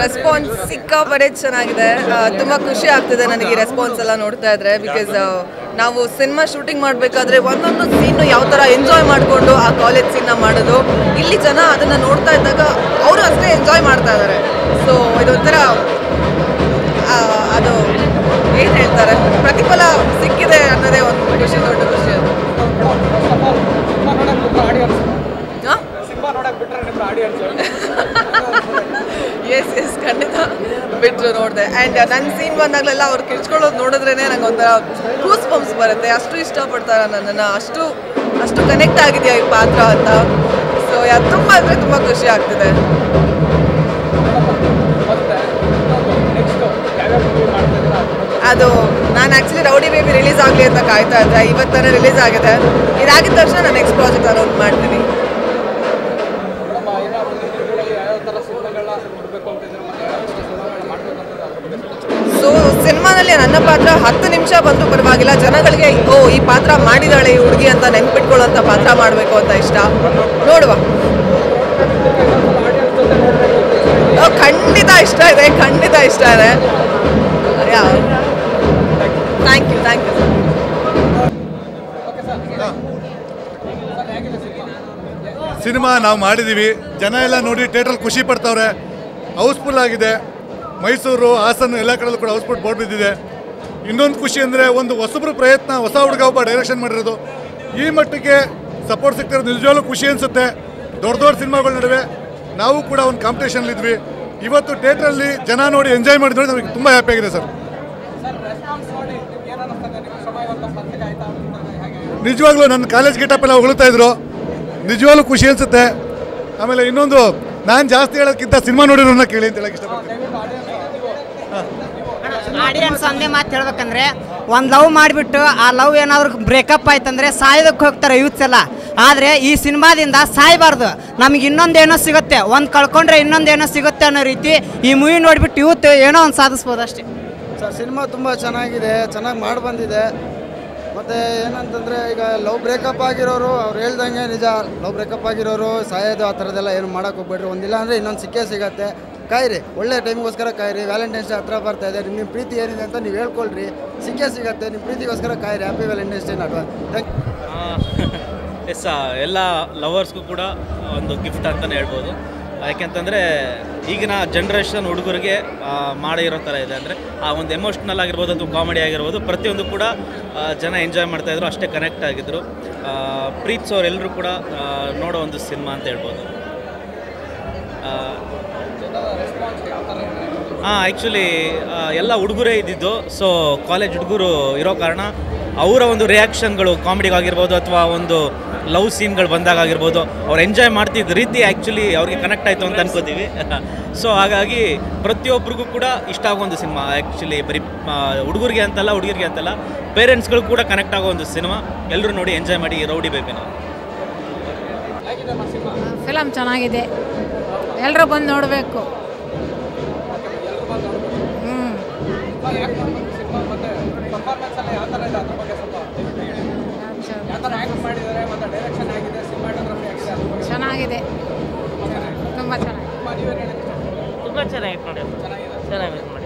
response ಸಿಕ್ಕಾಪಟ್ಟೆ ಚೆನ್ನಾಗಿದೆ ಆ, ತುಂಬಾ ಖುಷಿ ಆಗ್ತಿದೆ ನನಗೆ ರೆಸ್ಪಾನ್ಸ್ ಎಲ್ಲ ನೋಡ್ತಾ ಇದ್ರೆ ಬಿಕಾಸ್ ನಾವು ಸಿನಿಮಾ ಶೂಟಿಂಗ್ ಮಾಡಬೇಕಾದ್ರೆ ಒಂದೊಂದು ಸೀನು ಯಾವ ಥರ ಎಂಜಾಯ್ ಮಾಡಿಕೊಂಡು ಆ ಕಾಲೇಜ್ ಸೀನ್ನ ಮಾಡೋದು ಇಲ್ಲಿ ಜನ ಅದನ್ನು ನೋಡ್ತಾ ಇದ್ದಾಗ ಅವರು ಅಷ್ಟೇ ಎಂಜಾಯ್ ಮಾಡ್ತಾ ಇದ್ದಾರೆ ಸೊ ಇದೊಂಥರ ಆ, ಅದು ಏನು ಹೇಳ್ತಾರೆ ಪ್ರತಿಫಲ ಸಿಕ್ಕಿದೆ ಅನ್ನೋದೇ ಒಂದು ಖುಷಿ ದೊಡ್ಡ ಖುಷಿ ಅದು ಹಾಂ ಎಸ್ ಎಸ್ ಖಂಡಿತ ಬಿಟ್ಟರು ನೋಡಿದೆ ಆ್ಯಂಡ್ ನನ್ನ ಸೀನ್ ಬಂದಾಗಲೆಲ್ಲ ಅವ್ರು ಕಿರ್ಚ್ಕೊಳ್ಳೋದು ನೋಡಿದ್ರೇ ನಂಗೆ ಒಂಥರ ಕೂಸ್ ಪಂಪ್ಸ್ ಬರುತ್ತೆ ಅಷ್ಟು ಇಷ್ಟಪಡ್ತಾರೆ ನನ್ನನ್ನು ಅಷ್ಟು ಅಷ್ಟು ಕನೆಕ್ಟ್ ಆಗಿದೆಯಾ ಈ ಪಾತ್ರ ಅಂತ ಸೊ ಯಾ ತುಂಬ ಅಂದರೆ ತುಂಬ ಖುಷಿ ಆಗ್ತಿದೆ ಅದು ನಾನು ಆ್ಯಕ್ಚುಲಿ ರೌಡಿ ಬೇಬಿ ರಿಲೀಸ್ ಆಗಲಿ ಅಂತ ಕಾಯ್ತಾ ಇದ್ದೆ ಇವತ್ತಾನೆ ರಿಲೀಸ್ ಆಗಿದೆ ಇದಾಗಿದ ತಕ್ಷಣ ನಾನು ನೆಕ್ಸ್ಟ್ ಪ್ರಾಜೆಕ್ಟ್ ಅನೌನ್ಸ್ ಮಾಡ್ತೀನಿ ಸೊ ಸಿನಿಮಾನಲ್ಲಿ ನನ್ನ ಪಾತ್ರ ಹತ್ತು ನಿಮಿಷ ಬಂದು ಪರವಾಗಿಲ್ಲ ಜನಗಳಿಗೆ ಓ ಈ ಪಾತ್ರ ಮಾಡಿದಾಳೆ ಈ ಹುಡುಗಿ ಅಂತ ನೆನ್ಪಿಟ್ಕೊಳ್ಳೋಂಥ ಪಾತ್ರ ಮಾಡಬೇಕು ಅಂತ ಇಷ್ಟ ನೋಡುವ ಓ, ಖಂಡಿತ ಇಷ್ಟ ಇದೆ ಖಂಡಿತ ಇಷ್ಟ ಇದೆ yeah thank you thank you cinema ನಾವು ಮಾಡಿದ್ದೀವಿ ಜನ ಎಲ್ಲ ನೋಡಿ ಥಿಯೇಟ್ರಲ್ಲಿ ಖುಷಿ ಪಡ್ತಾವ್ರೆ ಹೌಸ್ಫುಲ್ ಆಗಿದೆ ಮೈಸೂರು ಹಾಸನ ಎಲ್ಲ ಕಡೆಯಲ್ಲೂ ಕೂಡ ಹೌಸ್ಫುಲ್ ಬೋರ್ಡ್ ಬಿದ್ದಿದೆ ಇನ್ನೊಂದು ಖುಷಿ ಅಂದರೆ ಒಂದು ಹೊಸಬ್ರ ಪ್ರಯತ್ನ ಹೊಸ ಹುಡುಗ ಒಬ್ಬ ಡೈರೆಕ್ಷನ್ ಮಾಡಿರೋದು ಈ ಮಟ್ಟಿಗೆ ಸಪೋರ್ಟ್ ಸಿಗ್ತಿರೋದು ನಿಜವಾಗ್ಲೂ ಖುಷಿ ಅನಿಸುತ್ತೆ ದೊಡ್ಡ ದೊಡ್ಡ ಸಿನಿಮಾಗಳ ನಡುವೆ ನಾವು ಕೂಡ ಒಂದು ಕಾಂಪಿಟೇಷನ್ ಇದ್ವಿ ಇವತ್ತು ಥಿಯೇಟ್ರಲ್ಲಿ ಜನ ನೋಡಿ ಎಂಜಾಯ್ ಮಾಡಿ ನೋಡಿ ನಮಗೆ ತುಂಬ ಹ್ಯಾಪಿ ಆಗಿದೆ ಸರ್ ನಿಜವಾಗ್ಲೂ ನನ್ನ ಕಾಲೇಜ್ ಗೆಟಪ್ ಎಲ್ಲ ಹೊಗಳ್ತಾ ಇದ್ರು ನಿಜವಾಗ್ಲೂ ಖುಷಿ ಅನ್ಸುತ್ತೆ ಆಮೇಲೆ ಇನ್ನೊಂದು ನಾನು ಜಾಸ್ತಿ ಹೇಳೋದಕ್ಕಿಂತ ಸಿನಿಮಾ ನೋಡಿರೋನ್ನ ಕೇಳಿ ಅಂತ ಹೇಳಕ್ ಇಷ್ಟಪಡ್ತೀನಿ ಆಡಿಯನ್ಸ್ ಒಂದೇ ಮಾತು ಹೇಳ್ಬೇಕಂದ್ರೆ ಒಂದು ಲವ್ ಮಾಡಿಬಿಟ್ಟು ಆ ಲವ್ ಏನಾದ್ರು ಬ್ರೇಕಪ್ ಆಯ್ತಂದ್ರೆ ಸಾಯೋದಕ್ಕೆ ಹೋಗ್ತಾರೆ ಯೂತ್ಸ್ ಎಲ್ಲ ಆದರೆ ಈ ಸಿನಿಮಾದಿಂದ ಸಾಯಬಾರ್ದು ನಮಗೆ ಇನ್ನೊಂದೇನೋ ಸಿಗುತ್ತೆ ಒಂದು ಕಳ್ಕೊಂಡ್ರೆ ಇನ್ನೊಂದೇನೋ ಸಿಗುತ್ತೆ ಅನ್ನೋ ರೀತಿ ಈ ಮೂವಿ ನೋಡಿಬಿಟ್ಟು ಯೂತ್ ಏನೋ ಒಂದು ಸಾಧಿಸ್ಬೋದು ಅಷ್ಟೇ ಸರ್ ಸಿನಿಮಾ ತುಂಬ ಚೆನ್ನಾಗಿದೆ ಚೆನ್ನಾಗಿ ಮಾಡಿ ಬಂದಿದೆ ಮತ್ತು ಏನಂತಂದರೆ ಈಗ ಲವ್ ಬ್ರೇಕಪ್ ಆಗಿರೋರು ಅವ್ರು ಹೇಳ್ದಂಗೆ ನಿಜ ಲವ್ ಬ್ರೇಕಪ್ ಆಗಿರೋರು ಸಾಯೋದು ಆ ಥರದ್ದೆಲ್ಲ ಏನು ಮಾಡೋಕೆ ಹೋಗ್ಬೇಡ್ರಿ ಒಂದಿಲ್ಲ ಅಂದರೆ ಇನ್ನೊಂದು ಸಿಕ್ಕೇ ಸಿಗತ್ತೆ ಕಾಯಿರಿ ಒಳ್ಳೆ ಟೈಮಿಗೋಸ್ಕರ ಕಾಯಿರಿ ವ್ಯಾಲೆಂಟೈನ್ಸ್ ಡೇ ಹತ್ರ ಬರ್ತಾ ಇದೆ ನಿಮ್ಮ ಪ್ರೀತಿ ಏನಿದೆ ಅಂತ ನೀವು ಹೇಳ್ಕೊಳ್ರಿ ಸಿಕ್ಕೇ ಸಿಗತ್ತೆ ನಿಮ್ಮ ಪ್ರೀತಿಗೋಸ್ಕರ ಕಾಯಿರಿ ಹ್ಯಾಪಿ ವ್ಯಾಲೆಂಟೈನ್ಸ್ ಡೇ ಅಡ್ವಾ ಥ್ಯಾಂಕ್ ಎಸ್ ಎಲ್ಲ ಲವರ್ಸ್ಗೂ ಕೂಡ ಒಂದು ಗಿಫ್ಟ್ ಅಂತಲೇ ಹೇಳ್ಬೋದು ಯಾಕೆಂತಂದರೆ ಈಗಿನ ಜನ್ರೇಷನ್ ಹುಡುಗರಿಗೆ ಆ, ಮಾಡಿರೋ ಥರ ಇದೆ ಅಂದರೆ ಆ ಒಂದು ಎಮೋಷ್ನಲ್ ಆಗಿರ್ಬೋದು ಅಥವಾ ಕಾಮಿಡಿ ಆಗಿರ್ಬೋದು ಪ್ರತಿಯೊಂದು ಕೂಡ ಆ, ಜನ ಎಂಜಾಯ್ ಮಾಡ್ತಾಯಿದ್ರು ಅಷ್ಟೇ ಕನೆಕ್ಟ್ ಆಗಿದ್ದರು ಪ್ರೀತ್ಸೋರು ಎಲ್ಲರೂ ಕೂಡ ಆ, ನೋಡೋ ಒಂದು ಸಿನಿಮಾ ಅಂತ ಹೇಳ್ಬೋದು ಹಾಂ ಆ್ಯಕ್ಚುಲಿ ಎಲ್ಲ ಹುಡುಗರೇ ಇದ್ದಿದ್ದು ಸೊ ಕಾಲೇಜ್ ಹುಡುಗರು ಇರೋ ಕಾರಣ ಅವರ ಒಂದು ರಿಯಾಕ್ಷನ್ಗಳು ಕಾಮಿಡಿಗಾಗಿರ್ಬೋದು ಅಥವಾ ಒಂದು ಲವ್ ಸೀನ್ಗಳು ಬಂದಾಗ ಆಗಿರ್ಬೋದು ಅವ್ರು ಎಂಜಾಯ್ ಮಾಡ್ತಿದ್ದ ರೀತಿ ಆ್ಯಕ್ಚುಲಿ ಅವ್ರಿಗೆ ಕನೆಕ್ಟ್ ಆಯಿತು ಅಂತ ಅನ್ಕೋತೀವಿ ಸೊ ಹಾಗಾಗಿ ಪ್ರತಿಯೊಬ್ಬರಿಗೂ ಕೂಡ ಇಷ್ಟ ಆಗೋ ಒಂದು ಸಿನಿಮಾ ಆ್ಯಕ್ಚುಲಿ ಬರೀ ಆ, ಹುಡುಗರಿಗೆ ಅಂತಲ್ಲ ಹುಡುಗಿರಿಗೆ ಅಂತಲ್ಲ ಪೇರೆಂಟ್ಸ್ಗಳು ಕೂಡ ಕನೆಕ್ಟ್ ಆಗೋ ಒಂದು ಸಿನಿಮಾ ಎಲ್ಲರೂ ನೋಡಿ ಎಂಜಾಯ್ ಮಾಡಿ ರೌಡಿ ಬೇಬಿನ ಫಿಲಮ್ ಚೆನ್ನಾಗಿದೆ ಎಲ್ಲರೂ ಬಂದು ನೋಡಬೇಕು ಹ್ಞೂ ಚೆನ್ನಾಗಿದೆ ತುಂಬ ಚೆನ್ನಾಗಿದೆ ತುಂಬ ಚೆನ್ನಾಗಿತ್ತು ನೋಡಿ ಚೆನ್ನಾಗಿತ್ತು ನೋಡಿ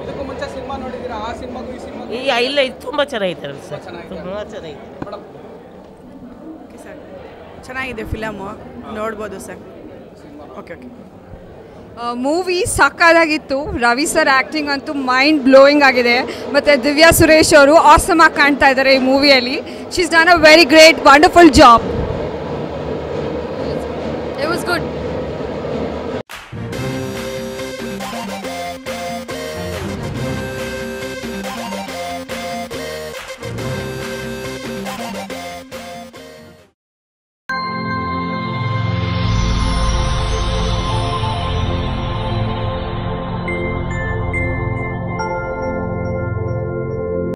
ಈಗ ಇಲ್ಲ ಇದು ತುಂಬ ಚೆನ್ನಾಗಿತ್ತು ಸರ್ ತುಂಬ ಚೆನ್ನಾಗಿತ್ತು ಚೆನ್ನಾಗಿದೆ ಫಿಲಮು ನೋಡ್ಬೋದು ಸರ್ ಓಕೆ ಓಕೆ ಮೂವಿ ಸಕ್ಕದಾಗಿತ್ತು ರವಿ ಸರ್ ಆ್ಯಕ್ಟಿಂಗ್ ಅಂತೂ ಮೈಂಡ್ ಬ್ಲೋಯಿಂಗ್ ಆಗಿದೆ ಮತ್ತು ದಿವ್ಯಾ ಸುರೇಶ್ ಅವರು ಆಸಮ್ ಆಗಿ ಕಾಣ್ತಾ ಇದ್ದಾರೆ ಈ ಮೂವಿಯಲ್ಲಿ she's done a very great wonderful job